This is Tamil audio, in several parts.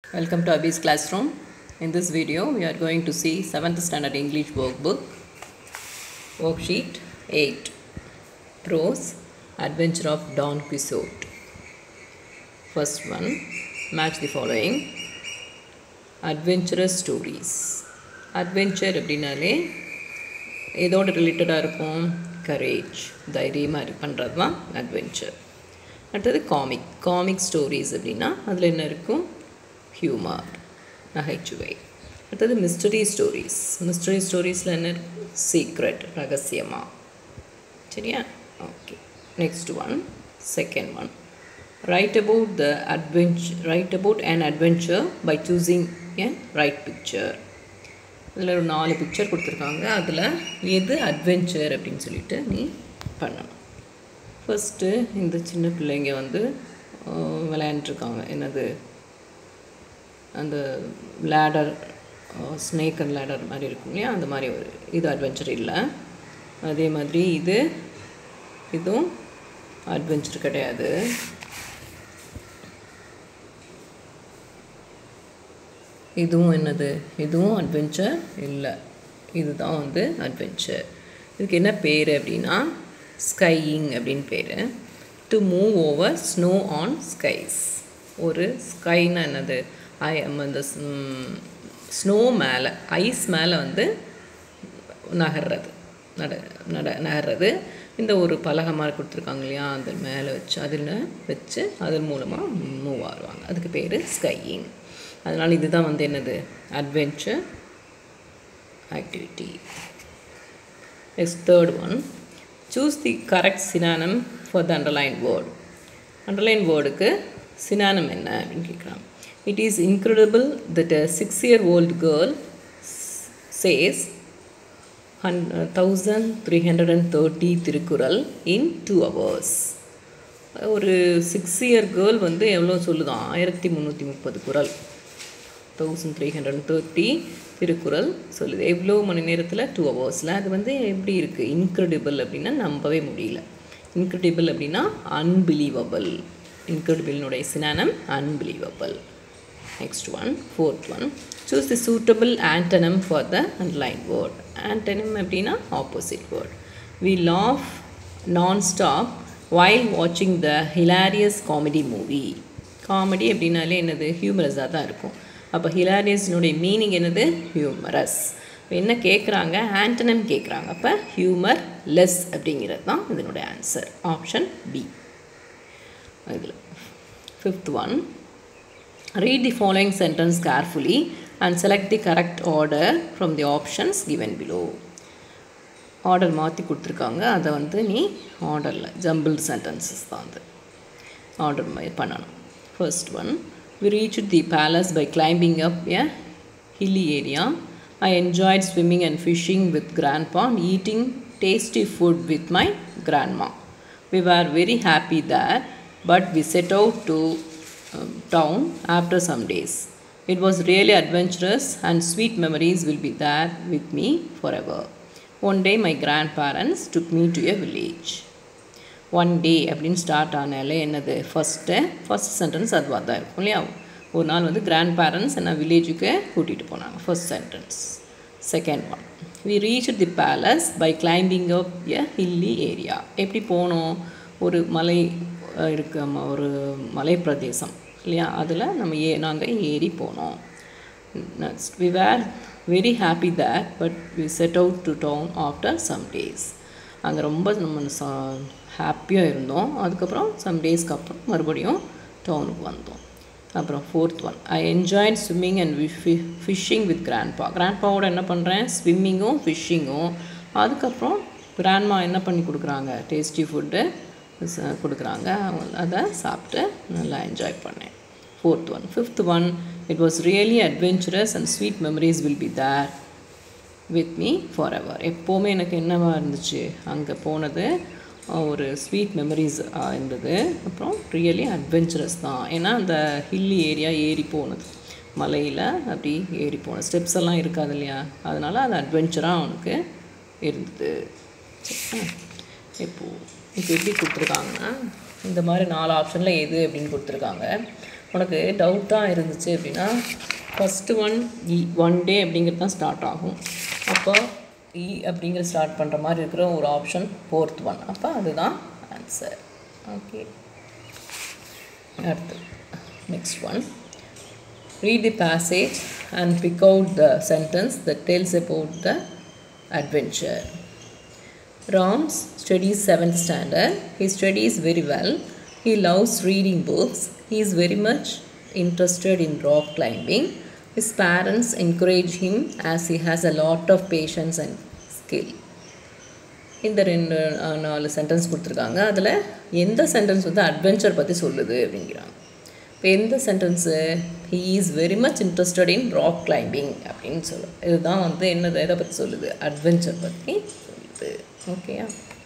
Welcome to Abhi's classroom. In this video, we are going to see 7th standard English workbook, worksheet 8, Prose, Adventure of Don Quixote. First one, match the following. Adventurous stories. Adventure அப்படின்னாலே எதோட ரிலேட்டடாக இருக்கும் கரேஜ் தைரியமாக இது பண்ணுறது தான் அட்வென்ச்சர் அடுத்தது காமிக் காமிக் ஸ்டோரிஸ் அப்படின்னா அதில் என்ன இருக்கும் ஹியூமர் நகைச்சுவை அடுத்தது மிஸ்டரி ஸ்டோரிஸ் மிஸ்டரி ஸ்டோரிஸில் என்ன இருக்கும் சீக்ரெட் ரகசியமாக சரியா okay next one second one write about the adventure write about an adventure by choosing a right picture இதில் ஒரு நாலு பிக்சர் கொடுத்துருக்காங்க அதில் எது அட்வென்ச்சர் அப்படின்னு சொல்லிட்டு நீ பண்ணணும் ஃபஸ்ட்டு இந்த சின்ன பிள்ளைங்க வந்து அஹ், விளையாண்டுருக்காங்க என்னது அந்த லேடர் ஸ்னேக் அண்ட் லேடர் மாதிரி இருக்கும் இல்லையா அந்த மாதிரி ஒரு இது அட்வென்ச்சர் இல்லை அதே மாதிரி இது இதுவும் அட்வென்ச்சர் கிடையாது இதுவும் என்னது இதுவும் அட்வென்ச்சர் இல்லை இதுதான் வந்து அட்வென்ச்சர் இதுக்கு என்ன பேர் அப்படின்னா ஸ்கையிங் அப்படின்னு பேர் to move over snow on skis ஒரு ஸ்கைன்னா என்னது ஐ அந்த ஸ்னோ மேலே ஐஸ் மேலே வந்து நகர்றது நட நட நகர்றது இந்த ஒரு பலகை மாதிரி கொடுத்துருக்காங்க இல்லையா அந்த மேலே வச்சு அதில் வச்சு அதன் மூலமாக மூவ் ஆடுவாங்க அதுக்கு பேர் ஸ்கையிங் அதனால் இதுதான் வந்து என்னது adventure activity next third one choose the correct synonym for the underline word underline வேர்டுக்கு சினானம் என்ன அப்படின்னு கேட்குறாங்க it is incredible that a six year old girl says one thousand three hundred and thirty Thirukkural in two hours ஒரு சிக்ஸ் இயர் கேர்ள் வந்து எவ்வளோ சொல்லுதான் ஆயிரத்தி முந்நூற்றி முப்பது குறள் thousand three hundred thirty Thirukkural சொல்லுது எவ்வளோ மணி நேரத்தில் டூ ஹவர்ஸில் அது வந்து எப்படி இருக்குது இன்க்ரெடிபிள் அப்படின்னா நம்பவே முடியல இன்க்ரெடிபிள் அப்படின்னா அன்பிலீவபிள் இன்க்ரெடிபிள்னுடைய synonym unbelievable next one fourth one choose the suitable antonym for the underline word antonym அப்படின்னா opposite word we laugh nonstop while வாட்சிங் the hilarious comedy movie comedy அப்படின்னாலே என்னது ஹியூமரஸாக தான் இருக்கும் அப்போ ஹிலாரியஸ்னுடைய மீனிங் என்னது ஹியூமரஸ் இப்போ என்ன கேட்குறாங்க ஆண்டனம் கேட்குறாங்க அப்போ ஹியூமர் லெஸ் அப்படிங்கிறது தான் இதனுடைய ஆன்சர் ஆப்ஷன் பி இதில் fifth one Read the following sentence carefully and select the correct order from the options given below. Order மாற்றி கொடுத்துருக்காங்க அதை வந்து நீ ஆர்டரில் ஜம்பிள் சென்டென்சஸ் தான் அது ஆர்டர் மாதிரி பண்ணணும் first one we reach the palace by climbing up a hilly area I enjoyed swimming and fishing with grandpa and eating tasty food with my grandma we are very happy there but we set out to um, town after some days. It was really adventurous, and sweet memories will be there with me forever. One day, my grandparents took me to a village. One day அப்படின்னு ஸ்டார்ட் ஆனாலே என்னது ஃபஸ்ட்டு ஃபஸ்ட் சென்டென்ஸ் அதுவாக தான் இருக்கும் இல்லையா ஒரு நாள் வந்து கிராண்ட் பேரண்ட்ஸ் என்ன வில்லேஜுக்கு கூட்டிகிட்டு போனாங்க first sentence second one we reach the palace by climbing up a hilly area எப்படி போனோம் ஒரு மலை அஹ், இருக்கு ம- ஒரு மலை பிரதேசம் இல்லையா அதில் நம்ம ஏ நாங்கள் ஏறி போனோம் next we were very happy that but we set out to town after some days அங்கே ரொம்ப நம்ம ஹாப்பியாக இருந்தோம் அதுக்கப்புறம் சம் டேஸ்க்கு அப்புறம் மறுபடியும் டவுனுக்கு வந்தோம் அப்புறம் fourth one I enjoyed swimming and fishing with grandpa கிராண்ட்பாவோட என்ன பண்ணுறேன் ஸ்விம்மிங்கும் ஃபிஷ்ஷிங்கும் அதுக்கப்புறம் கிராண்ட்மா என்ன பண்ணி கொடுக்குறாங்க டேஸ்டி ஃபுட்டு கொடுக்குறாங்க அதை சாப்பிட்டு நல்லா என்ஜாய் பண்ணேன் fourth one fifth one it was really adventurous and sweet memories will be there with me forever எப்போவுமே எனக்கு என்னவா இருந்துச்சு அங்கே போனது அஹ், ஒரு ஸ்வீட் மெமரிஸ் இருந்தது அப்புறம் ரியலி அட்வென்ச்சரஸ் தான் ஏன்னா அந்த ஹில்லி ஏரியா ஏறி போனது மலையில் அப்படி ஏறி போனது ஸ்டெப்ஸ் எல்லாம் இருக்காது இல்லையா அதனால் அது அட்வென்ச்சராக அவனுக்கு இருந்தது சரியா? இப்போ இப்போ எப்படி கொடுத்துருக்காங்கன்னா இந்த மாதிரி நாலு ஆப்ஷனில் எது அப்படின்னு கொடுத்துருக்காங்க உனக்கு டவுட்டாக இருந்துச்சு அப்படின்னா ஃபஸ்ட்டு ஒன் இ ஒன் டே அப்படிங்கிறது தான் ஸ்டார்ட் ஆகும் அப்போ இ அப்படிங்கிற ஸ்டார்ட் பண்ணுற மாதிரி இருக்கிற ஒரு ஆப்ஷன் ஃபோர்த் ஒன் அப்போ அதுதான் ஆன்சர் ஓகே அடுத்து next one read the passage and pick out the sentence that tells about the adventure. Rams studies 7th standard. He studies very well. He loves reading books. He is very much interested in rock climbing. His parents encourage him as he has a lot of patience and skill. இந்த ரெண்டு அஹ், நாலு சென்டென்ஸ் கொடுத்துருக்காங்க அதில் எந்த சென்டென்ஸ் வந்து அட்வென்ச்சர் பற்றி சொல்லுது அப்படிங்கிறாங்க இப்போ எந்த sentence he is very much interested in rock climbing அப்படின்னு சொல்லும் இதுதான் வந்து என்னது எதை பற்றி சொல்லுது அட்வென்ச்சர் பற்றி சொல்லுது ஓகேயா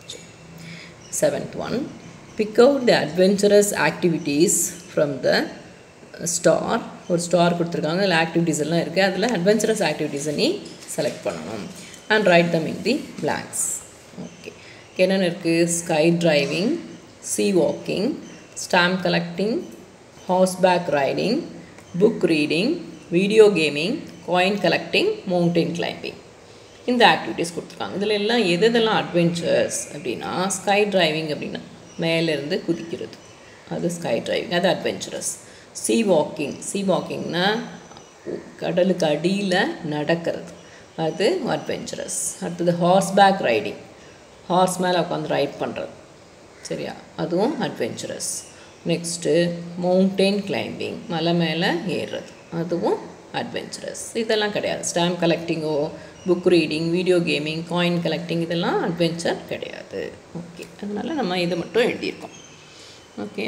seventh one pick out the adventurous activities from the star ஒரு ஸ்டார் கொடுத்துருக்காங்க அதில் ஆக்டிவிட்டீஸ் எல்லாம் இருக்குது அதில் அட்வென்ச்சரஸ் ஆக்டிவிட்டீஸை நீ செலக்ட் பண்ணணும் and write them in the blanks okay என்னென்ன இருக்குது sky driving sea walking stamp collecting horseback riding book reading video gaming coin collecting mountain climbing இந்த ஆக்டிவிட்டீஸ் கொடுத்துருக்காங்க இதில் எல்லாம் எது எதெல்லாம் அட்வென்ச்சர்ஸ் அப்படின்னா ஸ்கை டிரைவிங் அப்படின்னா மேலேருந்து குதிக்கிறது அது ஸ்கை டிரைவிங் அது அட்வென்ச்சரஸ் சீ வாக்கிங் சீ வாக்கிங்னா கடலுக்கு அடியில் நடக்கிறது அது அட்வென்ச்சரஸ் அடுத்தது ஹார்ஸ்பேக் ரைடிங் ஹார்ஸ் மேலே உட்காந்து ரைட் பண்ணுறது சரியா அதுவும் அட்வென்ச்சரஸ் நெக்ஸ்ட்டு மவுண்டெயின் கிளைம்பிங் மலை மேலே ஏறுறது அதுவும் அட்வென்ச்சரஸ் இதெல்லாம் கிடையாது ஸ்டாம்ப் கலெக்டிங்கோ book reading video gaming coin collecting இதெல்லாம் அட்வென்ச்சர் கிடையாது ஓகே அதனால் நம்ம இதை மட்டும் எழுதியிருக்கோம் okay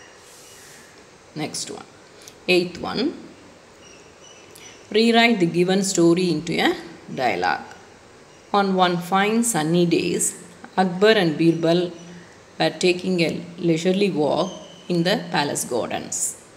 next one eighth one rewrite the given story into a dialogue. On one fine sunny days, Akbar and Birbal were taking a leisurely walk in the palace gardens.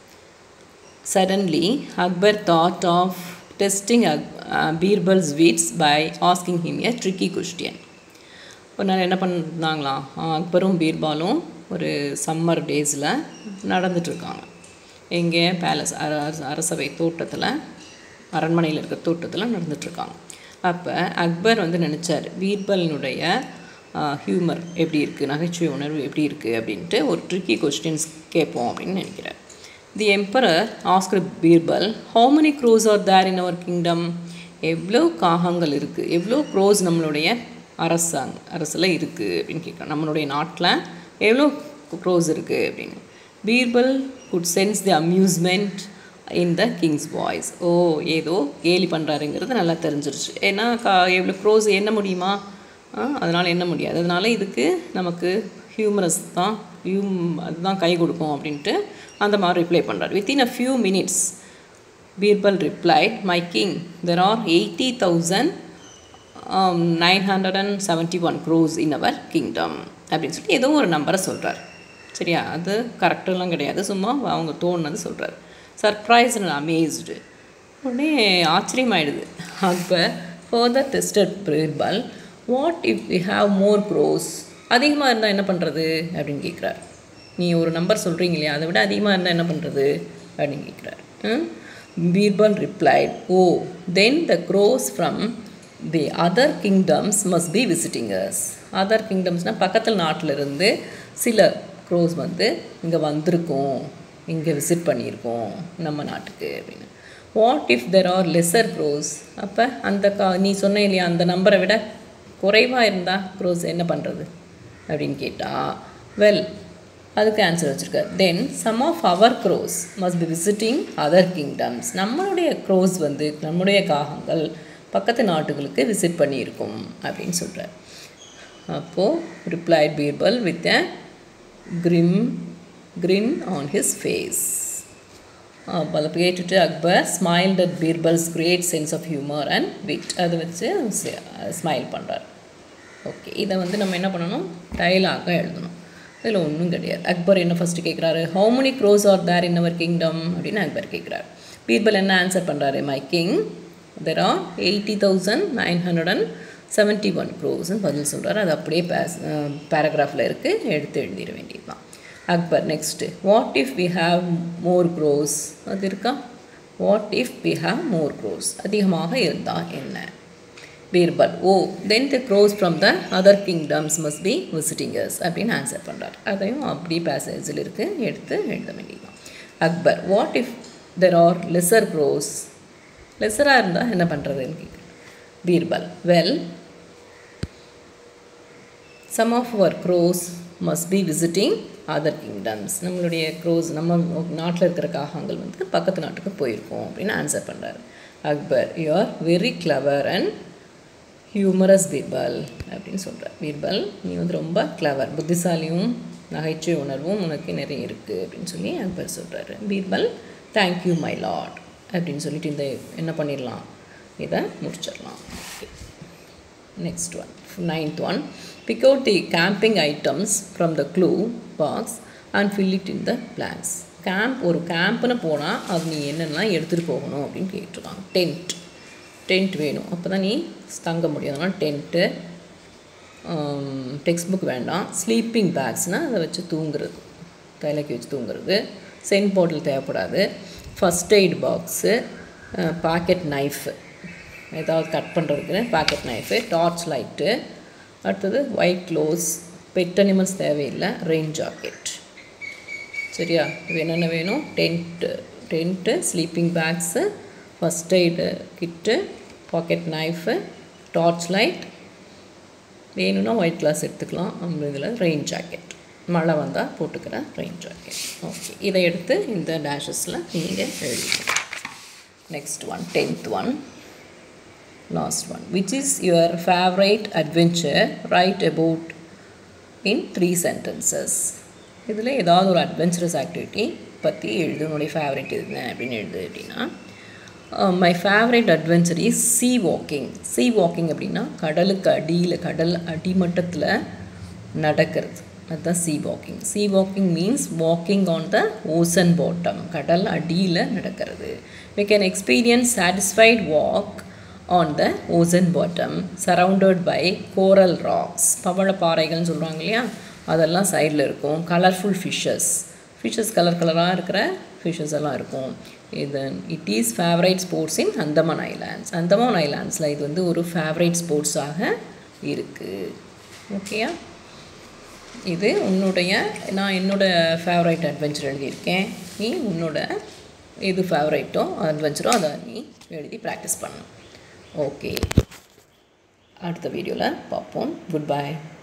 Suddenly, Akbar thought of testing Ak- uh, Birbal's wits by asking him a tricky question. ஒரு நாள் என்ன பண்ணாங்களாம் அக்பரும் பீர்பாலும் ஒரு சம்மர் டேஸில் நடந்துட்டுருக்காங்க எங்கே பேலஸ் அரசவை தோட்டத்தில் அரண்மனையில் இருக்கிற தோட்டத்தில் நடந்துட்டுருக்காங்க அப்போ அக்பர் வந்து நினச்சார் பீர்பலினுடைய ஹியூமர் எப்படி இருக்குது நகைச்சுவை உணர்வு எப்படி இருக்குது அப்படின்ட்டு ஒரு ட்ரிக்கி கொஸ்டின்ஸ் கேட்போம் அப்படின்னு நினைக்கிறார் the emperor asked Birbal how many crows are there in our kingdom எவ்வளோ காகங்கள் இருக்குது எவ்வளோ க்ரோஸ் நம்மளுடைய அரசாங்க அரசில் இருக்குது அப்படின்னு கேட்குறோம் நம்மளுடைய நாட்டில் எவ்வளோ க்ரோஸ் இருக்குது அப்படின்னு Birbal good sense the amusement in the king's voice oh ஏதோ கேலி பண்ணுறாருங்கிறது நல்லா தெரிஞ்சிருச்சு ஏன்னா கா எவ்வளோ க்ரோஸ் என்ன முடியுமா அதனால் என்ன முடியாது அதனால் இதுக்கு நமக்கு ஹியூமரஸ் தான் ஹியூம் அதுதான் கை கொடுக்கும் அப்படின்ட்டு அந்த மாதிரி ரிப்ளை பண்ணுறாரு within a few minutes Birbal replied my king there are eighty thousand nine hundred and seventy one crows in our kingdom அப்படின்னு சொல்லிட்டு ஏதோ ஒரு நம்பரை சொல்கிறார் சரியா அது கரெக்டெல்லாம் கிடையாது சும்மா அவங்க தோணுனது சொல்கிறார் சர்ப்ரைஸ் அண்ட் அமேஸ்டு உடனே ஆச்சரியமாயிடுது Akbar further tested Birbal what if we have more crows அதிகமாக இருந்தால் என்ன பண்ணுறது அப்படின்னு கேட்குறார் நீ ஒரு நம்பர் சொல்கிறீங்க இல்லையா அதை விட அதிகமாக இருந்தால் என்ன பண்ணுறது அப்படின்னு கேட்குறார் Birbal replied oh then the crows from the other kingdoms must be visiting ours other கிங்டம்ஸ்னால் பக்கத்தில் நாட்டில் இருந்து சில க்ரோஸ் வந்து இங்கே வந்திருக்கோம் இங்கே விசிட் பண்ணியிருக்கோம் நம்ம நாட்டுக்கு அப்படின்னு what if there are lesser crows அப்போ அந்த கா நீ சொன்ன இல்லையா அந்த நம்பரை விட குறைவாக இருந்தால் க்ரோஸ் என்ன பண்ணுறது அப்படின்னு கேட்டால் வெல் அதுக்கு ஆன்சர் வச்சுருக்கார் then some of our crows must be visiting other kingdoms நம்மளுடைய க்ரோஸ் வந்து நம்முடைய காகங்கள் பக்கத்து நாட்டுகளுக்கு விசிட் பண்ணியிருக்கும் அப்படின்னு சொல்கிறார் அப்போது replied Birbal with a grim grin on his face அதை கேட்டுட்டு Akbar smiled at Birbal's great sense of humour and wit அதை வச்சு ஸ்மைல் பண்ணுறார் ஓகே இதை வந்து நம்ம என்ன பண்ணணும் டைலாகாக எழுதணும் இதில் ஒன்றும் கிடையாது அக்பர் என்ன ஃபஸ்ட்டு கேட்குறாரு how many crows are there in our kingdom அப்படின்னு அக்பர் கேட்குறாரு பீர்பல் என்ன ஆன்சர் பண்ணுறாரு my king there are eighty thousand nine hundred and seventy one க்ரோஸ்ன்னு பதில் சொல்கிறார் அது அப்படியே பேஸ் பேராகிராஃபில் இருக்குது எடுத்து எழுதிட வேண்டியது தான் Akbar next what if we have more crows அது இருக்கா what if we have more crows அதிகமாக இருந்தால் என்ன Birbal oh then the crows from the other kingdoms must be visiting ours அப்படின்னு ஆன்சர் பண்ணுறார் அதையும் அப்படி பேசேஜில் இருக்குது எடுத்து எழுத வேண்டியதான் Akbar what if there are lesser crows லெஸராக இருந்தால் என்ன பண்ணுறதுன்னு கேட்குறேன் Birbal well some of our crows must be visiting other kingdoms நம்மளுடைய க்ரோஸ் நம்ம நாட்டில் இருக்கிற காகங்கள் வந்து பக்கத்து நாட்டுக்கு போயிருக்கோம் அப்படின்னு ஆன்சர் பண்ணுறாரு Akbar you are very clever and humorous Birbal அப்படின்னு சொல்கிறார் பீர்பல் நீ வந்து ரொம்ப கிளவர் புத்திசாலியும் நகைச்சுவை உணர்வும் உனக்கு நிறைய இருக்குது அப்படின்னு சொல்லி அக்பர் சொல்கிறாரு பீர்பல் தேங்க்யூ மை லாட் அப்படின்னு சொல்லிட்டு இந்த என்ன பண்ணிடலாம் இதை முடிச்சிடலாம் next one ninth one pick out the camping items from the clue box and fill it in the blanks camp ஒரு கேம்ப்னு போனால் அது நீ என்னென்னலாம் எடுத்துகிட்டு போகணும் அப்படின்னு கேட்டிருக்காங்க டென்ட் டென்ட் வேணும் அப்போ தான் நீ தங்க முடியும் அதனால் டென்ட்டு டெக்ஸ்ட் புக் வேண்டாம் ஸ்லீப்பிங் பேக்ஸ்னால் அதை வச்சு தூங்குறது தலைக்கு வச்சு தூங்குறது சென்ட் பாட்டில் தேவைப்படாது first aid box pocket knife ஏதாவது கட் பண்ணுறதுக்கு பாக்கெட் நைஃபு டார்ச் லைட்டு அடுத்தது ஒயிட் க்ளோஸ் பெட் அனிமல்ஸ் தேவையில்லை ரெயின் ஜாக்கெட் சரியா இது என்னென்ன வேணும் tent tent sleeping bags first aid kit pocket knife torch light வேணும்னா ஒயிட் கிளாஸ் எடுத்துக்கலாம் நம்ம இதில் ரெயின் ஜாக்கெட் மழை வந்தால் போட்டுக்கிற ரெயின் ஜாக்கெட் ஓகே இதை எடுத்து இந்த டேஷஸில் நீங்கள் எழுதிக்கலாம் next one tenth one last one which is your favourite adventure write about in three sentences இதில் ஏதாவது ஒரு அட்வென்ச்சரஸ் ஆக்டிவிட்டி பற்றி எழுது உன்னுடைய ஃபேவரட் இது அப்படின்னு எழுது அப்படின்னா my favourite adventure is sea walking sea walking அப்படின்னா கடலுக்கு அடியில் கடல் அடிமட்டத்தில் நடக்கிறது அதுதான் sea walking sea walking means walking on the ocean bottom கடல் அடியில் நடக்கிறது we can experience satisfied walk on the ocean bottom surrounded by coral rocks பவழப்பாறைகள்னு சொல்கிறாங்க இல்லையா அதெல்லாம் சைடில் இருக்கும் கலர்ஃபுல் ஃபிஷ்ஷஸ் ஃபிஷ்ஷஸ் கலர் கலராக இருக்கிற ஃபிஷ்ஷஸ் எல்லாம் இருக்கும் இது it is favourite sports in Andaman islands Andaman ஐலாண்ட்ஸில் இது வந்து ஒரு ஃபேவரைட் ஸ்போர்ட்ஸாக இருக்குது ஓகேயா இது உன்னுடைய நான் என்னோட ஃபேவரைட் அட்வென்ச்சர் எழுதியிருக்கேன் நீ உன்னோட எது ஃபேவரைட்டோ அட்வென்ச்சரோ அதை நீ எழுதி ப்ராக்டிஸ் பண்ணணும் ஓகே அடுத்த வீடியோவில் பார்ப்போம் குட் பை